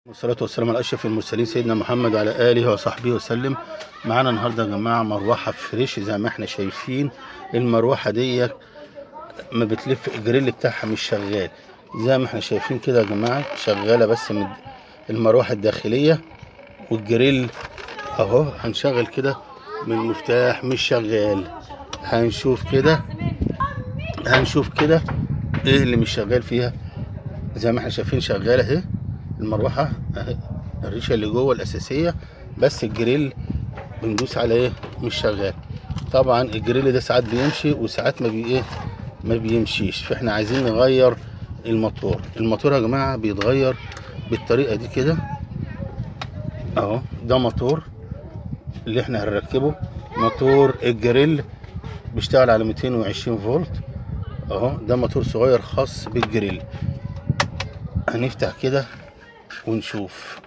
والصلاة والسلام على أشرف المرسلين سيدنا محمد وعلى آله وصحبه وسلم معانا النهاردة يا جماعة مروحة فريش زي ما احنا شايفين المروحة دي ما بتلف الجريل بتاعها مش شغال زي ما احنا شايفين كده يا جماعة شغالة بس من المروحة الداخلية والجريل اهو هنشغل كده من المفتاح مش شغال هنشوف كده هنشوف كده ايه اللي مش شغال فيها زي ما احنا شايفين شغالة اهي المروحة اهي الريشة اللي جوه الأساسية بس الجريل بندوس على ايه مش شغال طبعا الجريل ده ساعات بيمشي وساعات ما بي ايه ما بيمشيش فاحنا عايزين نغير الموتور الموتور يا جماعة بيتغير بالطريقة دي كده اهو ده موتور اللي احنا هنركبه موتور الجريل بيشتغل على 220 فولت اهو ده موتور صغير خاص بالجريل هنفتح كده ونشوف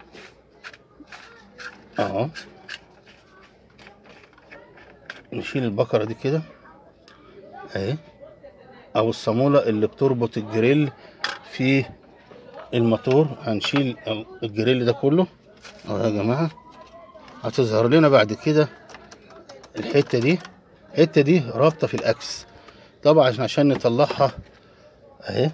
اهو نشيل البكرة دي كده اهي او الصامولة اللي بتربط الجريل في الموتور هنشيل الجريل ده كله اهو يا جماعة هتظهر لنا بعد كده الحتة دي الحتة دي رابطة في الاكس طبعا عشان نطلعها اهي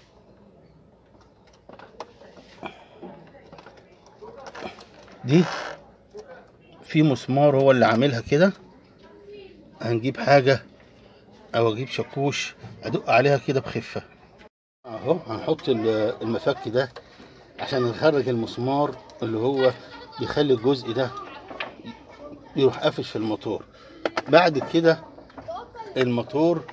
دي في مسمار هو اللي عاملها كده هنجيب حاجة او اجيب شاكوش ادق عليها كده بخفة اهو هنحط المفك ده عشان نخرج المسمار اللي هو يخلي الجزء ده يروح قافش في الموتور بعد كده الموتور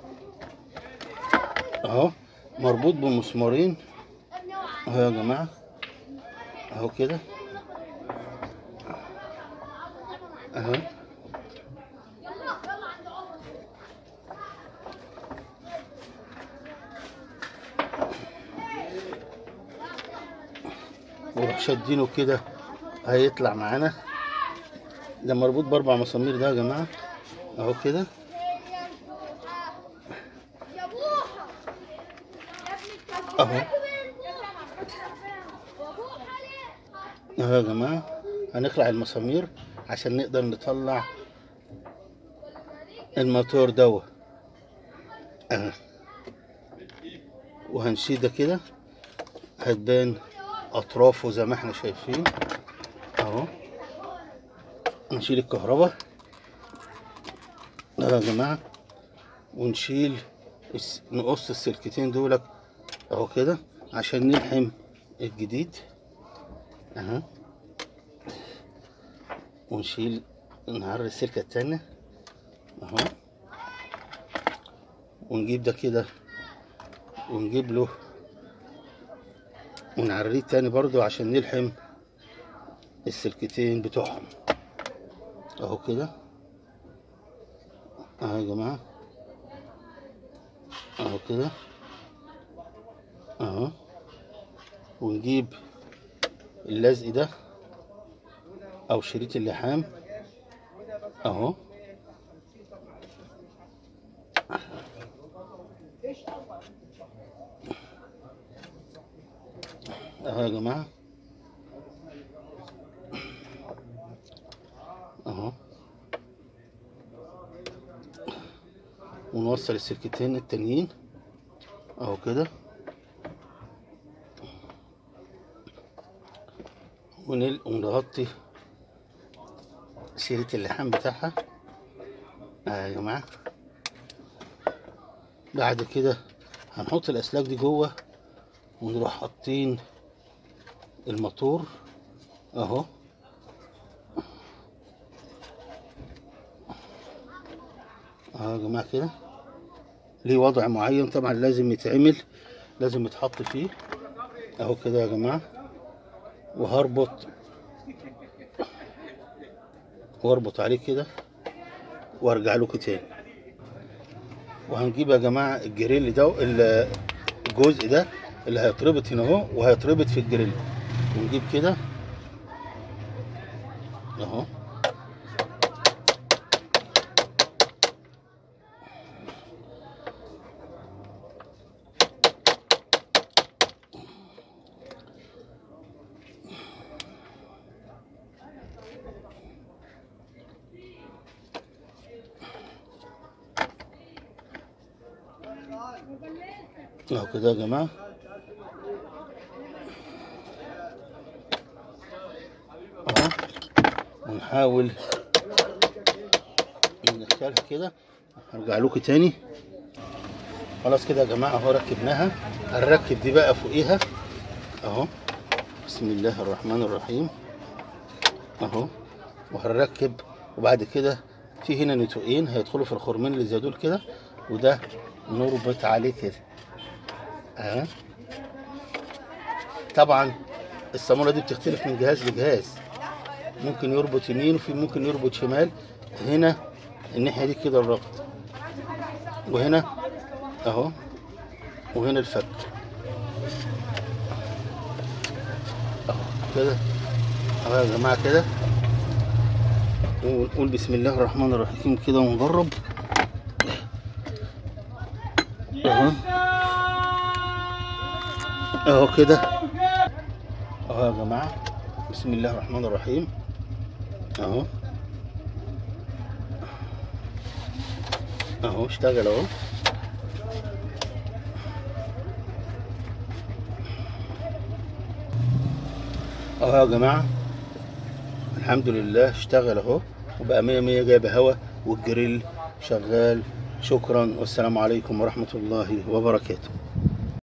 اهو مربوط بمسمارين اهو يا جماعة اهو كده اهو وروح شادينه كده هيطلع معانا ده مربوط باربع مسامير ده يا جماعه اهو كده اهو اهو يا جماعه هنخلع المسامير عشان نقدر نطلع الموتور دوا اهو وهنشيل ده كده هتبان اطرافه زي ما احنا شايفين اهو نشيل الكهرباء اهو يا جماعه ونشيل نقص السلكتين دولك اهو كده عشان نلحم الجديد اهو ونشيل نعري السلكة التانية اهو ونجيب ده كده ونجيب له ونعريه تاني برضو عشان نلحم السلكتين بتوعهم اهو كده اهو يا جماعة اهو كده اهو ونجيب اللزق ده او شريط اللحام اهو اهو يا جماعه اهو ونوصل السلكتين التانيين اهو كده ونل ونغطي شريط اللحام بتاعها اهي يا جماعه بعد كده هنحط الاسلاك دي جوه ونروح حاطين الموتور اهو اهو يا جماعه كده ليه وضع معين طبعا لازم يتعمل لازم يتحط فيه اهو كده يا جماعه وهربط واربط عليه كده وارجع لكم تاني وهنجيب يا جماعه الجريل ده الجزء ده اللي هيتربط هنا اهو وهيتربط في الجريل ونجيب كده اهو اهو كده يا جماعه اهو ونحاول ندخلها كده هرجع لكم تاني خلاص كده يا جماعه اهو ركبناها هنركب دي بقى فوقيها اهو بسم الله الرحمن الرحيم اهو وهنركب وبعد كده في هنا نتوئين هيدخلوا في الخرمين اللي زي دول كده وده نربط عليه كده اهو طبعا الصامولة دي بتختلف من جهاز لجهاز ممكن يربط يمين وفي ممكن يربط شمال هنا الناحية دي كده الربط وهنا اهو وهنا الفك اهو كده اهو يا جماعة كده ونقول بسم الله الرحمن الرحيم كده ونجرب اهو اهو كده اهو يا جماعة بسم الله الرحمن الرحيم اهو اهو اشتغل اهو اهو يا جماعة الحمد لله اشتغل اهو وبقى مية مية جايب هوا والجريل شغال شكرا والسلام عليكم ورحمة الله وبركاته